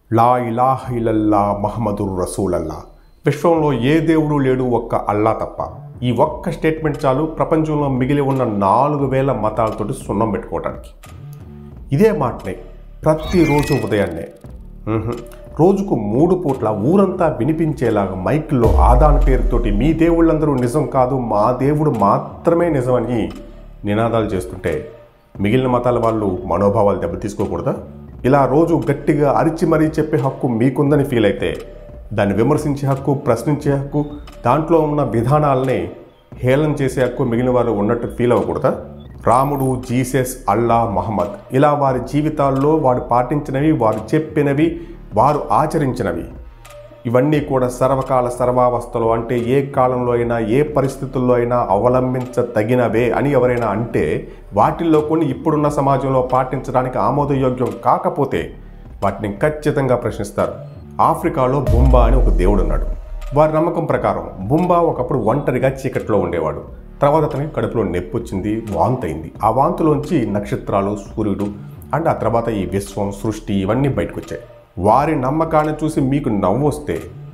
లా ఇలాహ ఇలల్లా మహమ్మదుర్ రసూలల్లా విశ్వంలో ఏ దేవుడు లేడు ఒక్క అల్లా తప్ప ఈ ఒక్క స్టేట్మెంట్ చాలు ప్రపంచంలో మిగిలి ఉన్న నాలుగు వేల మతాలతోటి సున్నం పెట్టుకోవడానికి ఇదే మాటనే ప్రతిరోజు ఉదయాన్నే మ్హూ. రోజుకు మూడు పూట్ల ఊరంతా వినిపించేలాగా మైక్లో ఆదాన్ పేరుతోటి మీ దేవుళ్ళందరూ నిజం కాదు మా దేవుడు మాత్రమే నిజమని నినాదాలు చేస్తుంటే మిగిలిన మతాల వాళ్ళు మనోభావాలు దెబ్బతీసుకోకూడదా ఇలా రోజు గట్టిగా అరిచి మరీ చెప్పే హక్కు మీకుందని ఫీల్ అయితే దాన్ని విమర్శించే హక్కు ప్రశ్నించే హక్కు దాంట్లో ఉన్న విధానాలని హేళన చేసే హక్కు మిగిలిన వారు ఉన్నట్టు ఫీల్ అవ్వకూడదా రాముడు జీసస్ అల్లా మహమ్మద్ ఇలా వారి జీవితాల్లో వారు పాటించినవి వారు చెప్పినవి వారు ఆచరించినవి ఇవన్నీ కూడా సర్వకాల సర్వావస్థలో అంటే ఏ కాలంలో అయినా ఏ పరిస్థితుల్లో అయినా అవలంబించదగినవే అని ఎవరైనా అంటే వాటిల్లో కొన్ని ఇప్పుడున్న సమాజంలో పాటించడానికి ఆమోదయోగ్యం కాకపోతే వాటిని ఖచ్చితంగా ప్రశ్నిస్తారు ఆఫ్రికాలో బుంబా అని ఒక దేవుడు ఉన్నాడు వారి నమ్మకం ప్రకారం బుంబా ఒకప్పుడు ఒంటరిగా చీకట్లో ఉండేవాడు తర్వాత అతనికి కడుపులో నొప్పి వచ్చింది వాంతి అయింది ఆ వాంతులోంచి నక్షత్రాలు సూర్యుడు అండ్ ఆ తర్వాత ఈ విశ్వం సృష్టి ఇవన్నీ బయటకు వచ్చాయి వారి నమ్మకాన్ని చూసి మీకు నవ్వు వస్తే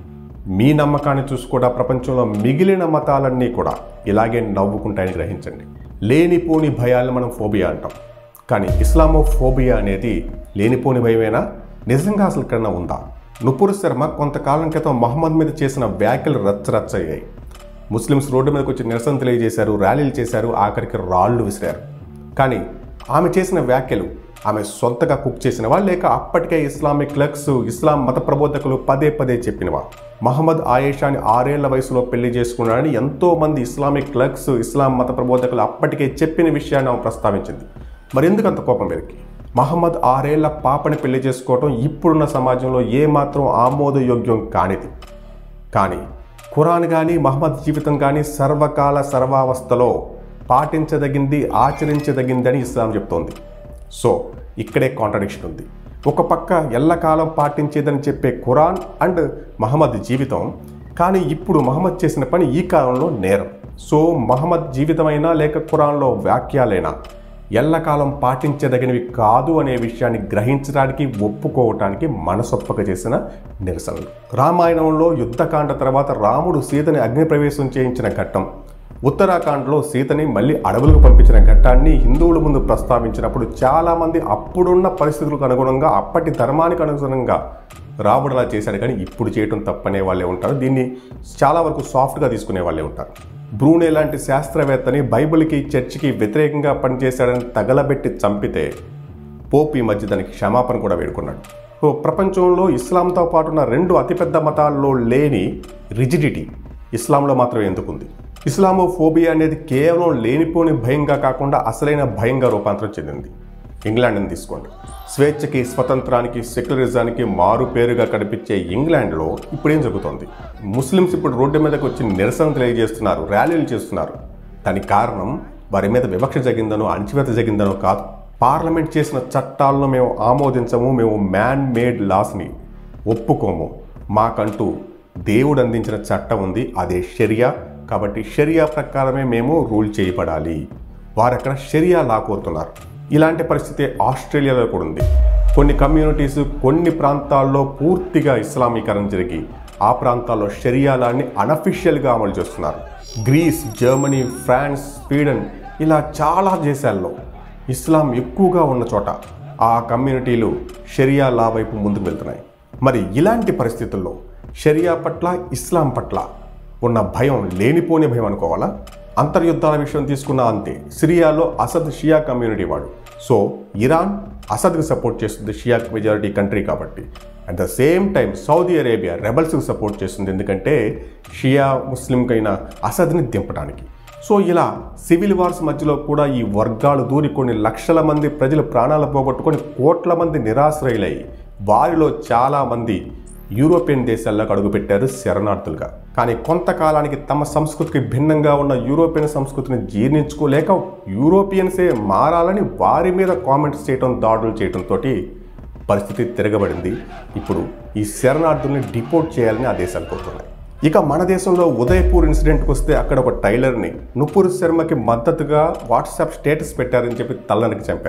మీ నమ్మకాన్ని చూసి కూడా ప్రపంచంలో మిగిలిన మతాలన్నీ కూడా ఇలాగే నవ్వుకుంటాయని గ్రహించండి లేనిపోని భయాలను మనం ఫోబియా అంటాం కానీ ఇస్లామోఫోబియా అనేది లేనిపోని భయమేనా నిజంగా అసలు ఎక్కడన్నా ఉందా నుపురు శర్మ కొంతకాలం క్రితం మహమ్మద్ మీద చేసిన వ్యాఖ్యలు రచ్చరచ్చయ్యాయి ముస్లిమ్స్ రోడ్డు మీదకి వచ్చి నిరసన తెలియజేశారు ర్యాలీలు చేశారు ఆఖరికి రాళ్ళు విసిరారు కానీ ఆమె చేసిన వ్యాఖ్యలు ఆమె సొంతగా కుక్ చేసినవా లేక అప్పటికే ఇస్లామిక్ క్లర్క్స్ ఇస్లాం మత ప్రబోధకులు పదే పదే చెప్పినవా మహమ్మద్ ఆయేషాని ఆరేళ్ల వయసులో పెళ్లి చేసుకున్నాడని ఎంతో మంది ఇస్లామిక్ క్లర్క్స్ ఇస్లాం మత ప్రబోధకులు అప్పటికే చెప్పిన విషయాన్ని ఆమె ప్రస్తావించింది మరి ఎందుకు అంత కోపం వీరికి మహమ్మద్ ఆరేళ్ల పాపని పెళ్లి చేసుకోవటం ఇప్పుడున్న సమాజంలో ఏమాత్రం ఆమోదయోగ్యం కానిది కానీ ఖురాన్ కానీ మహమ్మద్ జీవితం కానీ సర్వకాల సర్వావస్థలో పాటించదగింది ఆచరించదగిందని ఇస్లాం చెప్తోంది సో ఇక్కడే కాంట్రడిక్షన్ ఉంది ఒక పక్క ఎల్లకాలం పాటించేదని చెప్పే ఖురాన్ అండ్ మహమ్మద్ జీవితం కానీ ఇప్పుడు మహమ్మద్ చేసిన పని ఈ కాలంలో నేరం సో మహమ్మద్ జీవితమైనా లేక ఖురాన్లో వాక్యాలైనా ఎల్లకాలం పాటించదగినవి కాదు అనే విషయాన్ని గ్రహించడానికి ఒప్పుకోవటానికి మనసొప్పక చేసిన నిరసనలు రామాయణంలో యుద్ధకాండ తర్వాత రాముడు సీతని అగ్నిప్రవేశం చేయించిన ఘట్టం ఉత్తరాఖండ్లో సీతని మళ్ళీ అడవులకు పంపించిన ఘట్టాన్ని హిందువుల ముందు ప్రస్తావించినప్పుడు చాలామంది అప్పుడున్న పరిస్థితులకు అనుగుణంగా అప్పటి ధర్మానికి అనుగుణంగా రాముడు అలా చేశాడు కానీ ఇప్పుడు చేయటం తప్పనే వాళ్ళే ఉంటారు దీన్ని చాలా వరకు సాఫ్ట్గా తీసుకునే వాళ్ళే ఉంటారు బ్రూనే లాంటి శాస్త్రవేత్తని బైబిల్కి చర్చికి వ్యతిరేకంగా పనిచేశాడని తగలబెట్టి చంపితే పోప్ ఈ మధ్య దానికి క్షమాపణ కూడా వేడుకున్నాడు సో ప్రపంచంలో ఇస్లాంతో పాటు ఉన్న రెండు అతిపెద్ద మతాల్లో లేని రిజిడిటీ ఇస్లాంలో మాత్రమే ఎందుకుంది ఇస్లామోఫోబియా అనేది కేవలం లేనిపోని భయంగా కాకుండా అసలైన భయంగా రూపాంతరం చెందింది ఇంగ్లాండ్ని తీసుకోండి స్వేచ్ఛకి స్వతంత్రానికి సెక్యులరిజానికి మారు పేరుగా కనిపించే ఇంగ్లాండ్లో ఇప్పుడేం జరుగుతోంది ముస్లిమ్స్ ఇప్పుడు రోడ్డు మీదకి వచ్చి నిరసన తెలియజేస్తున్నారు ర్యాలీలు చేస్తున్నారు దానికి కారణం వారి మీద వివక్ష జరిగిందనో అణచివేత జరిగిందనో కాదు పార్లమెంట్ చేసిన చట్టాలను మేము ఆమోదించము మేము మ్యాన్ మేడ్ లాస్ని ఒప్పుకోము మాకంటూ దేవుడు అందించిన చట్టం ఉంది అదే షరియా కాబట్టి షరియా ప్రకారమే మేము రూల్ చేయబడాలి వారు అక్కడ షరియా లా కోరుతున్నారు ఇలాంటి పరిస్థితి ఆస్ట్రేలియాలో కూడా ఉంది కొన్ని కమ్యూనిటీస్ కొన్ని ప్రాంతాల్లో పూర్తిగా ఇస్లామీకరణ జరిగి ఆ ప్రాంతాల్లో షరియా లాని అనఫిషియల్గా అమలు చేస్తున్నారు గ్రీస్ జర్మనీ ఫ్రాన్స్ స్వీడన్ ఇలా చాలా దేశాల్లో ఇస్లాం ఎక్కువగా ఉన్న చోట ఆ కమ్యూనిటీలు షరియా లా వైపు ముందుకు వెళ్తున్నాయి మరి ఇలాంటి పరిస్థితుల్లో షరియా పట్ల ఇస్లాం పట్ల ఉన్న భయం లేనిపోని భయం అనుకోవాలా అంతర్యుద్ధాల విషయం తీసుకున్న అంతే సిరియాలో అసద్ షియా కమ్యూనిటీ వాడు సో ఇరాన్ అసద్కి సపోర్ట్ చేస్తుంది షియా మెజారిటీ కంట్రీ కాబట్టి at the same time Saudi Arabia రెబల్స్కి సపోర్ట్ చేస్తుంది ఎందుకంటే షియా ముస్లింకైన అసద్ని దింపడానికి సో ఇలా సివిల్ వార్స్ మధ్యలో కూడా ఈ వర్గాలు దూరి కొన్ని లక్షల మంది ప్రజలు ప్రాణాలు పోగొట్టుకొని కోట్ల మంది నిరాశ్రయులై వారిలో చాలామంది యూరోపియన్ దేశాల్లోకి అడుగుపెట్టారు శరణార్థులుగా కానీ కొంతకాలానికి తమ సంస్కృతికి భిన్నంగా ఉన్న యూరోపియన్ సంస్కృతిని జీర్ణించుకోలేక యూరోపియన్సే మారాలని వారి మీద కామెంట్స్ చేయటం దాడులు చేయటంతో పరిస్థితి తిరగబడింది ఇప్పుడు ఈ శరణార్థుల్ని డిపోర్ట్ చేయాలని ఆ దేశాలు కోరుతున్నాయి ఇక మన దేశంలో ఉదయపూర్ ఇన్సిడెంట్కి వస్తే అక్కడ ఒక టైలర్ని నుపూర్ శర్మకి మద్దతుగా వాట్సాప్ స్టేటస్ పెట్టారని చెప్పి తల్లనికి చంపారు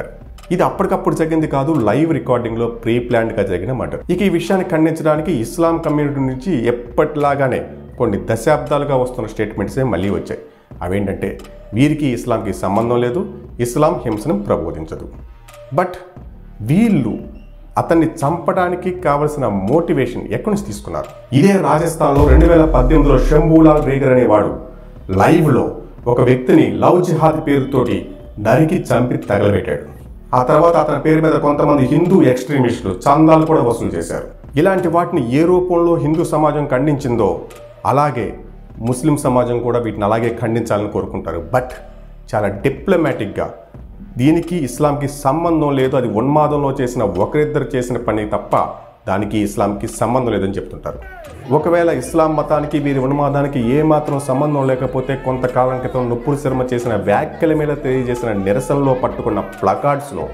ఇది అప్పటికప్పుడు జరిగింది కాదు లైవ్ రికార్డింగ్లో ప్రీ ప్లాన్డ్గా జరిగిన మర్డర్ ఇక ఈ విషయాన్ని ఖండించడానికి ఇస్లాం కమ్యూనిటీ నుంచి ఎప్పటిలాగానే కొన్ని దశాబ్దాలుగా వస్తున్న స్టేట్మెంట్సే మళ్ళీ వచ్చాయి అవేంటంటే వీరికి ఇస్లాంకి సంబంధం లేదు ఇస్లాం హింసను ప్రబోధించదు బట్ వీళ్ళు అతన్ని చంపడానికి కావలసిన మోటివేషన్ ఎక్కడి నుంచి తీసుకున్నారు ఇదే రాజస్థాన్లో రెండు వేల పద్దెనిమిదిలో శంభూలాల్ రేగర్ అనేవాడు లైవ్లో ఒక వ్యక్తిని లవ్ జిహాద్ పేరుతోటి నరికి చంపి తగలబెట్టాడు ఆ తర్వాత అతని పేరు మీద కొంతమంది హిందూ ఎక్స్ట్రీమిస్టులు చందాలు కూడా వసూలు చేశారు ఇలాంటి వాటిని ఏ రూపంలో హిందూ సమాజం ఖండించిందో అలాగే ముస్లిం సమాజం కూడా వీటిని అలాగే ఖండించాలని కోరుకుంటారు బట్ చాలా డిప్లొమాటిక్గా దీనికి ఇస్లాంకి సంబంధం లేదు అది ఉన్మాదంలో చేసిన ఒకరిద్దరు చేసిన పని తప్ప దానికి ఇస్లాంకి సంబంధం లేదని చెప్తుంటారు ఒకవేళ ఇస్లాం మతానికి వీరి ఉన్మాదానికి ఏమాత్రం సంబంధం లేకపోతే కొంతకాలం క్రితం నొప్పులు శర్మ చేసిన వ్యాఖ్యల మీద తెలియజేసిన నిరసనలో పట్టుకున్న ప్లకార్డ్స్లో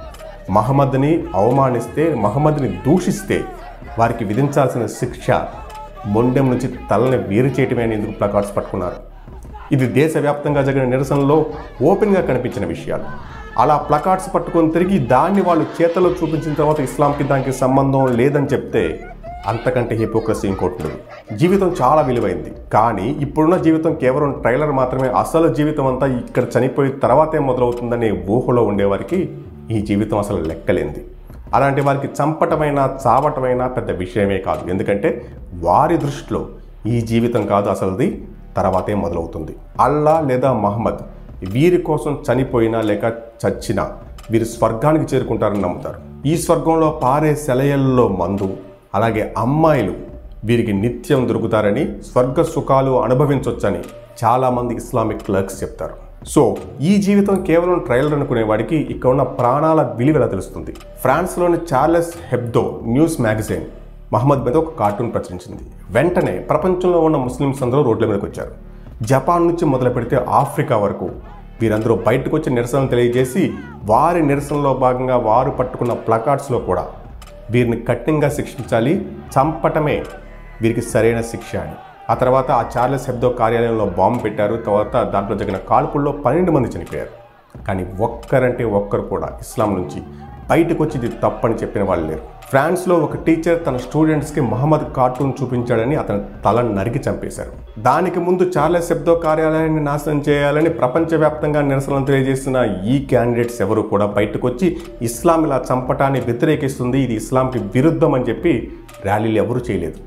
మహమ్మద్ని అవమానిస్తే మహమ్మద్ని దూషిస్తే వారికి విధించాల్సిన శిక్ష మొండెం నుంచి తలని వేరు చేయటమే అని ఎందుకు ప్లకార్డ్స్ పట్టుకున్నారు ఇది దేశవ్యాప్తంగా జరిగిన నిరసనలో ఓపెన్గా కనిపించిన విషయాలు అలా ప్లకార్డ్స్ పట్టుకొని తిరిగి దాన్ని వాళ్ళు చేతలో చూపించిన తర్వాత ఇస్లాంకి దానికి సంబంధం లేదని చెప్తే అంతకంటే హిపోక్రసీ ఇంకోటి లేదు జీవితం చాలా విలువైంది కానీ ఇప్పుడున్న జీవితం కేవలం ట్రైలర్ మాత్రమే అసలు జీవితం అంతా ఇక్కడ చనిపోయిన తర్వాతే మొదలవుతుందనే ఊహలో ఉండేవారికి ఈ జీవితం అసలు లెక్కలేంది అలాంటి వారికి చంపటమైనా చావటమైనా పెద్ద విషయమే కాదు ఎందుకంటే వారి దృష్టిలో ఈ జీవితం కాదు అసలుది తర్వాతే మొదలవుతుంది అల్లా లేదా మహమ్మద్ వీరి కోసం చనిపోయినా లేక చచ్చినా వీరు స్వర్గానికి చేరుకుంటారని నమ్ముతారు ఈ స్వర్గంలో పారే సెలయల్లో మందు అలాగే అమ్మాయిలు వీరికి నిత్యం దొరుకుతారని స్వర్గ సుఖాలు అనుభవించవచ్చని చాలామంది ఇస్లామిక్ క్లర్క్స్ చెప్తారు సో ఈ జీవితం కేవలం ట్రయల్ అనుకునేవాడికి ఇక్కడ ఉన్న ప్రాణాల విలువ ఎలా తెలుస్తుంది ఫ్రాన్స్లోని Charles Hebdo news magazine Muhammad మీద ఒక కార్టూన్ ప్రచురించింది వెంటనే ప్రపంచంలో ఉన్న ముస్లిమ్స్ అందరూ రోడ్ల మీదకి వచ్చారు జపాన్ నుంచి మొదలు పెడితే ఆఫ్రికా వరకు వీరందరూ బయటకు వచ్చి నిరసనలు తెలియజేసి వారి నిరసనలో భాగంగా వారు పట్టుకున్న ప్లకార్డ్స్లో కూడా వీరిని కఠినంగా శిక్షించాలి చంపటమే వీరికి సరైన శిక్ష అని ఆ తర్వాత ఆ చార్లెస్ హెబ్దో కార్యాలయంలో బాంబు పెట్టారు తర్వాత దాంట్లో జరిగిన కాల్పుల్లో పన్నెండు మంది చనిపోయారు కానీ ఒక్కరంటే ఒక్కరు కూడా ఇస్లాం నుంచి బయటకు వచ్చి ఇది తప్పని చెప్పిన వాళ్ళు లేరు ఫ్రాన్స్లో ఒక టీచర్ తన స్టూడెంట్స్కి మహమ్మద్ కార్టూన్ చూపించాడని అతని తల నరికి చంపేశారు దానికి ముందు చార్లెస్ హెబ్దో కార్యాలయాన్ని నాశనం చేయాలని ప్రపంచవ్యాప్తంగా నిరసనలు తెలియజేస్తున్న ఈ క్యాండిడేట్స్ ఎవరు కూడా బయటకు వచ్చి ఇస్లాం ఇలా చంపటాన్ని వ్యతిరేకిస్తుంది ఇది ఇస్లాంకి విరుద్ధం అని చెప్పి ర్యాలీలు ఎవరూ చేయలేదు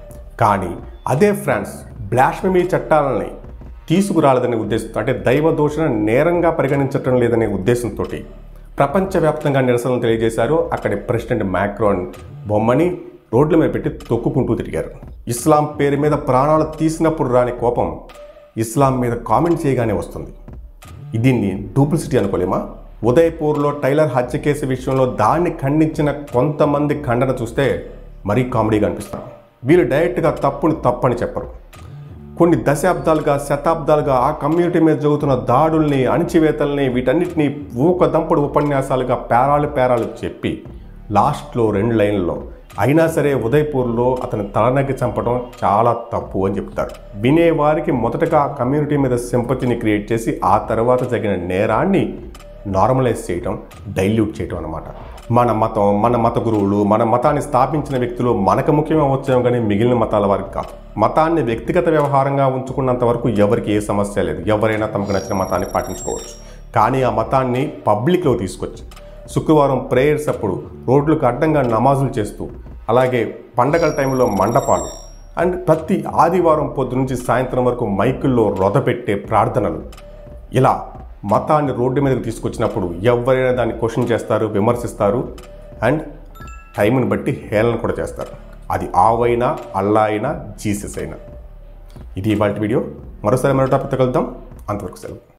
కానీ అదే ఫ్రాన్స్ బ్లాష్మీ చట్టాలని తీసుకురాలేదనే ఉద్దేశంతో అంటే దైవ దోషణ నేరంగా పరిగణించటం లేదనే ఉద్దేశంతో ప్రపంచవ్యాప్తంగా నిరసనలు తెలియజేశారు అక్కడి ప్రెసిడెంట్ మ్యాక్రోన్ బొమ్మని రోడ్ల మీద పెట్టి తొక్కుకుంటూ తిరిగారు ఇస్లాం పేరు మీద ప్రాణాలు తీసినప్పుడు రాని కోపం ఇస్లాం మీద కామెంట్ చేయగానే వస్తుంది దీన్ని డూప్లిసిటీ అనుకోలేమా ఉదయపూర్లో టైలర్ హత్య కేసు విషయంలో దాన్ని ఖండించిన కొంతమంది ఖండన చూస్తే మరీ కామెడీగా అనిపిస్తారు వీళ్ళు డైరెక్ట్గా తప్పుని తప్పని చెప్పరు కొన్ని దశాబ్దాలుగా శతాబ్దాలుగా ఆ కమ్యూనిటీ మీద జరుగుతున్న దాడుల్ని అణిచివేతల్ని వీటన్నిటిని ఊకదంపుడు ఉపన్యాసాలుగా పేరాలు పేరాలు చెప్పి లాస్ట్లో రెండు లైన్లలో అయినా సరే ఉదయపూర్లో అతని తలనగ్గి చంపడం చాలా తప్పు అని చెప్తారు వినేవారికి మొదటగా ఆ కమ్యూనిటీ మీద సింపతిని క్రియేట్ చేసి ఆ తర్వాత జరిగిన నేరాన్ని నార్మలైజ్ చేయటం డైల్యూట్ చేయటం అనమాట మన మతం మన మత గురువులు మన మతాన్ని స్థాపించిన వ్యక్తులు మనకు ముఖ్యం అవ్వచ్చేమో కానీ మిగిలిన మతాల వారికి కాదు మతాన్ని వ్యక్తిగత వ్యవహారంగా ఉంచుకున్నంత వరకు ఎవరికి ఏ సమస్య లేదు ఎవరైనా తమకు నచ్చిన మతాన్ని పాటించుకోవచ్చు కానీ ఆ మతాన్ని పబ్లిక్లో తీసుకొచ్చి శుక్రవారం ప్రేయర్స్ అప్పుడు రోడ్లకు అడ్డంగా నమాజులు చేస్తూ అలాగే పండగల టైంలో మండపాలు అండ్ ప్రతి ఆదివారం పొద్దు నుంచి సాయంత్రం వరకు మైకుల్లో రొదపెట్టే ప్రార్థనలు ఇలా మతాన్ని రోడ్డు మీదకి తీసుకొచ్చినప్పుడు ఎవరైనా దాన్ని క్వశ్చన్ చేస్తారు విమర్శిస్తారు అండ్ టైంని బట్టి హేళన కూడా చేస్తారు అది ఆవైనా అల్లా అయినా జీసస్ అయినా ఇది ఇవాళ వీడియో మరోసారి మరో టాపిక్ కలుద్దాం అంతవరకు సెలవు